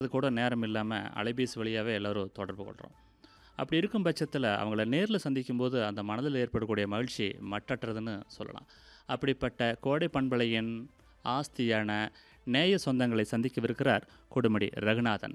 அது கூட நேரம் இல்லாமல் அலைபேசி வழியாகவே எல்லோரும் தொடர்பு கொள்கிறோம் அப்படி இருக்கும் பட்சத்தில் அவங்கள நேரில் சந்திக்கும்போது அந்த மனதில் ஏற்படக்கூடிய மகிழ்ச்சி மட்டற்றதுன்னு சொல்லலாம் அப்படிப்பட்ட கோடை பண்பலையின் ஆஸ்தியான நேய சொந்தங்களை சந்திக்கவிருக்கிறார் கொடுமடி ரகுநாதன்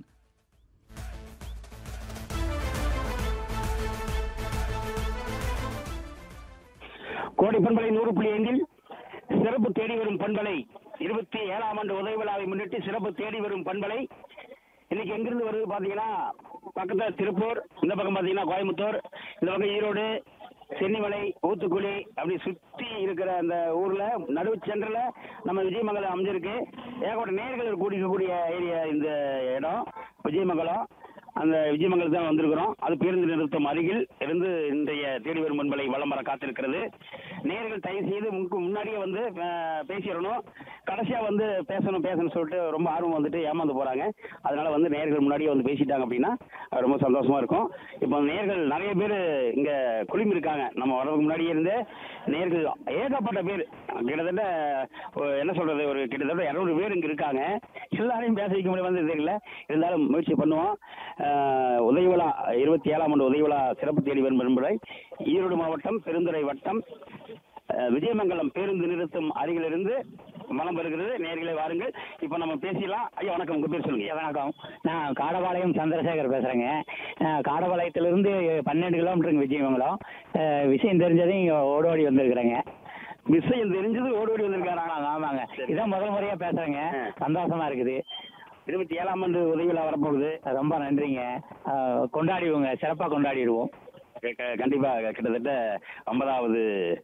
கோடை பண்பலை நூறு புள்ளி ஐந்தில் சிறப்பு தேடி வரும் பண்பலை இருபத்தி ஏழாம் ஆண்டு உதவி விழாவை முன்னிட்டு சிறப்பு தேடி வரும் பண்பலை இன்னைக்கு எங்கிருந்து வருது பாத்தீங்கன்னா பக்கத்துல திருப்பூர் இந்த பக்கம் பாத்தீங்கன்னா கோயம்புத்தூர் இந்த பக்கம் ஈரோடு சென்னிமலை ஊத்துக்குழி அப்படி சுத்தி இருக்கிற அந்த ஊர்ல நடுவு சென்டர்ல நம்ம விஜயமங்கலம் அமைஞ்சிருக்கு ஏகப்பட்ட நேர்கள் கூடிக்கக்கூடிய ஏரியா இந்த இடம் விஜயமங்கலம் அந்த விஜயமங்கலத்தில் தான் வந்திருக்கிறோம் அது பேருந்து நிறுத்தம் அருகில் இருந்து இன்றைய தேடி வரும் பண்பலை வலம் வர காத்திருக்கிறது நேர்கள் தயவு செய்து முன்கு முன்னாடியே வந்து அஹ், பேசிடணும் கடைசியா வந்து பேசணும் பேசணும்னு சொல்லிட்டு ரொம்ப ஆர்வம் வந்துட்டு ஏமாந்து போறாங்க அதனால வந்து நேர்கள் முன்னாடியே வந்து பேசிட்டாங்க அப்படின்னா அஹ், ரொம்ப சந்தோஷமா இருக்கும் இப்போ நேர்கள் நிறைய பேர் இங்க குழுமி இருக்காங்க நம்ம வரதுக்கு முன்னாடியே இருந்து நேர்கள் ஏகப்பட்ட பேர் கிட்டத்தட்ட அஹ், என்ன சொல்றது ஒரு கிட்டத்தட்ட இரநூறு பேர் இங்க இருக்காங்க எல்லாரையும் பேச வைக்க முடியும் வந்து தெரியல இருந்தாலும் முயற்சி பண்ணுவோம் அஹ், உதவி விழா இருபத்தி ஏழாம் ஆண்டு உதவி விழா சிறப்பு தேடி வரும் என்பதை ஈரோடு மாவட்டம் பெருந்துறை வட்டம் அஹ், விஜயமங்கலம் பேருந்து நிறுத்தம் அருகிலிருந்து மலம் வருகிறது நேர்களை வாருங்கள் இப்போ நம்ம பேசிடலாம் ஐயா வணக்கம் உங்க பேர் சொல்லுங்க ஐயா, வணக்கம் நான் காடபாளையம் சந்திரசேகர் பேசுகிறேங்க காடபாளையத்திலிருந்து பன்னெண்டு கிலோமீட்டருங்க விஜயமங்கலம் அஹ், விஷயம் தெரிஞ்சதும் இங்கே ஓடோடி வந்திருக்கிறேங்க விஷயம் தெரிஞ்சது ஓடி ஓடி வந்திருக்காரா ஆமாங்க ஆமாங்க இதான் முதல் முறையாக பேசுகிறேங்க ஆ. சந்தோஷமா இருக்குது இருபத்தி ஏழாம் ஆண்டு உதவி விழா வரப்போகுது ரொம்ப நன்றிங்க அஹ், கொண்டாடிடுவோங்க சிறப்பாக கொண்டாடிடுவோம் க- க- கண்டிப்பா கிட்டத்தட்ட ஐம்பதாவது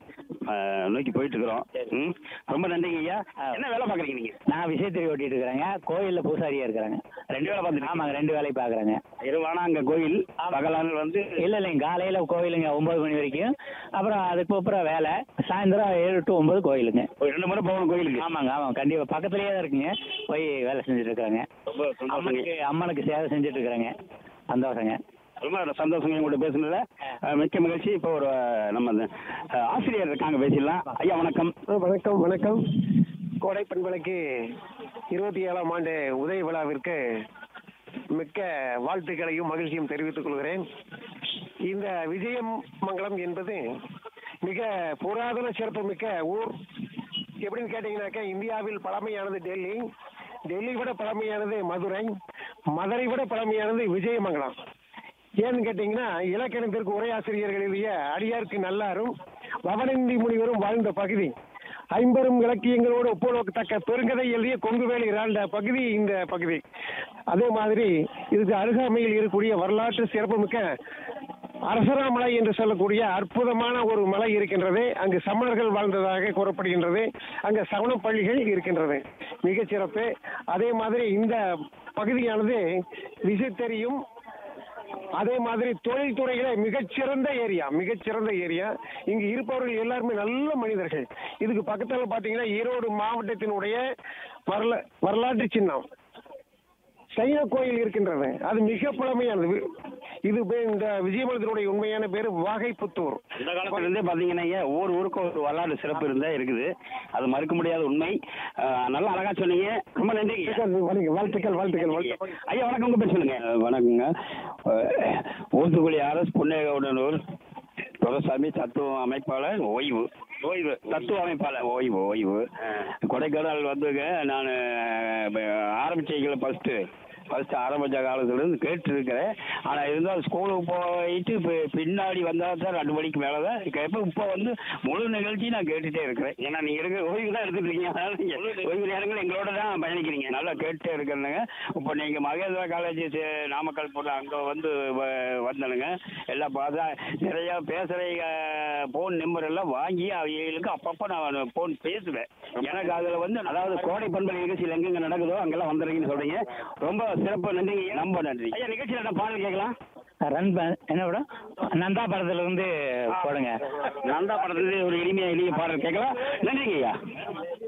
அஹ், நோக்கி போயிட்டு இருக்கிறோம் ம். ரொம்ப நன்றிங்க ஐயா என்ன வேலை பாக்குறீங்க நீங்க நான் விசைத்திரி ஓட்டிட்டு இருக்கிறேங்க கோயிலில் பூசாரியாக இருக்கிறேங்க ரெண்டு வேலை பார்த்துட்டு ஆமாங்க ரெண்டு வேலையும் பார்க்குறேங்க இருவானா அங்க கோயில் பகலான வந்து இல்லை இல்லைங்க காலையில் கோயிலுங்க ஒம்பது மணி வரைக்கும் அப்புறம் அதுக்கு அப்புறம் வேலை சாயந்தரம் ஏழு டு ஒம்பது கோயிலுங்க ஒரு ரெண்டு முறை போகணும் கோயிலுக்கு ஆமாங்க ஆமாங்க கண்டிப்பா பக்கத்துலயே தான் இருக்குங்க போய் வேலை செஞ்சுட்டு இருக்காங்க ரொம்ப சந்தோஷங்க அம்மனுக்கு அம்மனுக்கு சேவை செஞ்சுட்டு இருக்கிறாங்க சந்தோஷங்க ரொம்ப சந்தோஷங்க உங்கள்கிட்ட பேசுனதுல அஹ், மிக்க மகிழ்ச்சி இப்போ ஒரு அஹ், நம்ம அந்த, அஹ், ஆசிரியர் இருக்காங்க பேசிடலாம் ஐயா வணக்கம் வணக்கம் வணக்கம் கோடை பண்பலைக்கு இருபத்தி ஏழாம் ஆண்டு உதய விழாவிற்கு மிக்க வாழ்த்துக்களையும் மகிழ்ச்சியும் தெரிவித்துக் கொள்கிறேன் இந்த விஜயமங்கலம் என்பது மிக புராதன சிறப்புமிக்க ஊர் எப்படின்னு கேட்டீங்கன்னாக்கா இந்தியாவில் பழமையானது டெல்லி டெல்லி விட பழமையானது மதுரை மதுரை விட பழமையானது விஜயமங்கலம் ஏன்னு கேட்டீங்கன்னா இலக்கணத்திற்கு உரையாசிரியர்கள் எழுதிய அடியார்க்கு நல்லாரும் வவனந்தி முனிவரும் வாழ்ந்த பகுதி ஐம்பெரும் இலக்கியங்களோடு ஒப்புணக்கத்தக்க பெருங்கதை எழுதிய கொங்குவேலி ஆண்ட பகுதி இந்த பகுதி அதே மாதிரி இதுக்கு அருகாமையில் இருக்கக்கூடிய வரலாற்று சிறப்புமிக்க அரசராமலை என்று சொல்லக்கூடிய அற்புதமான ஒரு மலை இருக்கின்றது அங்கு சமணர்கள் வாழ்ந்ததாக கூறப்படுகின்றது அங்கு சமண பள்ளிகள் இருக்கின்றது மிகச் சிறப்பு அதே மாதிரி இந்த பகுதியானது விசைத்தறியும் அதே மாதிரி தொழில்துறையில மிகச்சிறந்த ஏரியா மிகச்சிறந்த ஏரியா இங்கு இருப்பவர்கள் எல்லாருமே நல்ல மனிதர்கள் இதுக்கு பக்கத்துல பாத்தீங்கன்னா ஈரோடு மாவட்டத்தினுடைய வரல வரலாற்று சின்னம் சைன கோயில் இருக்கின்றது அது மிக பழமையானது வி- இது பே- இந்த விஜயமலத்தினுடைய உண்மையான பேரு வாகைப்புத்தூர் இந்த காலத்துல இருந்தே பாத்தீங்கன்னா ஐயா ஒவ்வொரு ஊருக்கும் ஒரு வரலாறு சிறப்பு இருந்தா இருக்குது அது மறுக்க முடியாத உண்மை அஹ், நல்லா அழகா சொன்னீங்க ரொம்ப நன்றி வாழ்த்துக்கள் வாழ்த்துக்கள் வாழ்த்துக்கள் வாழ்த்துக்கள் ஐயா வணக்கம் உங்க பேர் சொல்லுங்க வணக்கங்க ஊத்துக்குழி அரசு புன்னேகவுடனூர் துரசாமி தத்துவ அமைப்பாளர் ஓய்வு ஓய்வு தத்துவ அமைப்பாளர் ஓய்வு ஓய்வு கொடைக்கானல் வந்துங்க நான் ஆரம்பிச்சீங்கள ஃபர்ஸ்ட்டு ஃபர்ஸ்ட் ஆரம்பிச்ச காலத்துலேருந்து கேட்டுருக்கிறேன் ஆனால் இருந்தாலும் ஸ்கூலுக்கு போயிட்டு இப்போ பின்னாடி வந்தால் தான் ரெண்டு மணிக்கு மேலே தான் இப்போ இப்போ வந்து முழு நிகழ்ச்சி நான் கேட்டுட்டே இருக்கிறேன் ஏன்னா நீங்கள் இருக்க ஓய்வு தான் எடுத்துட்டு இருக்கீங்க அதனால நீங்கள் ஓய்வு நேரங்கள் எங்களோட தான் பயணிக்கிறீங்க நல்லா கேட்டுட்டே இருக்கிறேங்க இப்போ நீங்கள் மகேந்திரா காலேஜ் நாமக்கல் போட்டு அங்கே வந்து வ- வந்தனுங்க எல்லாம் பார்த்தா நிறையா பேசுகிற ஃபோன் நம்பர் எல்லாம் வாங்கி அவங்களுக்கு அப்பப்போ நான் ஃபோன் பேசுவேன் எனக்கு அதில் வந்து அதாவது கோடை பண்பலை நிகழ்ச்சியில் எங்கெங்க நடக்குதோ அங்கெல்லாம் வந்துடுறீங்கன்னு சொல்றீங்க ரொம்ப சிறப்பு நன்றிங்க ரொம்ப நன்றி ஐயா நிகழ்ச்சியில் என்ன பாடல் கேட்கலாம் ரன் ப- என்ன படம் நந்தா படத்துல இருந்து போடுங்க நந்தா படத்துல ஒரு இனிமையா இனிய பாடல் கேட்கலாம் நன்றிங்க ஐயா